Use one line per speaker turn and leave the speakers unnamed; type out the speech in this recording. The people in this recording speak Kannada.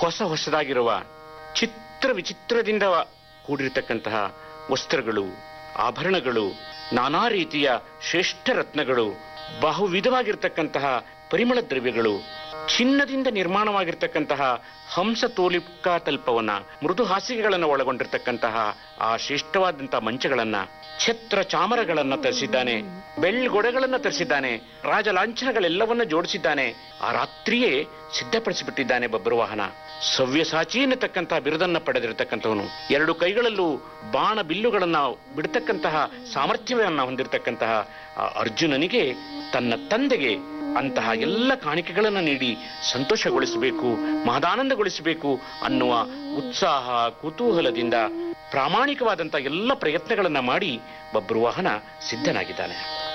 ಹೊಸ ಹೊಸದಾಗಿರುವ ಚಿತ್ರ ವಿಚಿತ್ರದಿಂದ ಕೂಡಿರತಕ್ಕಂತಹ ವಸ್ತ್ರಗಳು ಆಭರಣಗಳು ನಾನಾ ರೀತಿಯ ಶ್ರೇಷ್ಠ ರತ್ನಗಳು ಬಹುವಿಧವಾಗಿರ್ತಕ್ಕಂತಹ ಪರಿಮಳ ದ್ರವ್ಯಗಳು ಚಿನ್ನದಿಂದ ನಿರ್ಮಾಣವಾಗಿರ್ತಕ್ಕಂತಹ ಹಂಸ ತೋಲಿಕಾ ತಲ್ಪವನ್ನ ಮೃದು ಹಾಸಿಗೆಗಳನ್ನು ಒಳಗೊಂಡಿರ್ತಕ್ಕಂತಹ ಆ ಶ್ರೇಷ್ಠವಾದಂತಹ ಮಂಚಗಳನ್ನ ಛತ್ರ ಚಾಮರಗಳನ್ನ ತರಿಸಿದ್ದಾನೆ ಬೆಳ್ಗೊಡೆಗಳನ್ನ ತರಿಸಿದ್ದಾನೆ ರಾಜ ಲಾಂಛನಗಳೆಲ್ಲವನ್ನ ಜೋಡಿಸಿದ್ದಾನೆ ಆ ರಾತ್ರಿಯೇ ಸಿದ್ಧಪಡಿಸಿಬಿಟ್ಟಿದ್ದಾನೆ ಬಬ್ರುವಾಹನ ಸವ್ಯಸಾಚಿ ಎನ್ನತಕ್ಕಂತಹ ಬಿರುದನ್ನ ಪಡೆದಿರತಕ್ಕಂಥವನು ಎರಡು ಕೈಗಳಲ್ಲೂ ಬಾಣ ಬಿಲ್ಲುಗಳನ್ನ ಬಿಡತಕ್ಕಂತಹ ಸಾಮರ್ಥ್ಯವನ್ನ ಹೊಂದಿರತಕ್ಕಂತಹ ಆ ಅರ್ಜುನನಿಗೆ ತನ್ನ ತಂದೆಗೆ ಅಂತಹ ಎಲ್ಲ ಕಾಣಿಕೆಗಳನ್ನು ನೀಡಿ ಸಂತೋಷಗೊಳಿಸಬೇಕು ಮಹದಾನಂದಗೊಳಿಸಬೇಕು ಅನ್ನುವ ಉತ್ಸಾಹ ಕುತೂಹಲದಿಂದ ಪ್ರಾಮಾಣಿಕವಾದಂತಹ ಎಲ್ಲ ಪ್ರಯತ್ನಗಳನ್ನ ಮಾಡಿ ಬಬ್ರುವಾಹನ ಸಿದ್ಧನಾಗಿದ್ದಾನೆ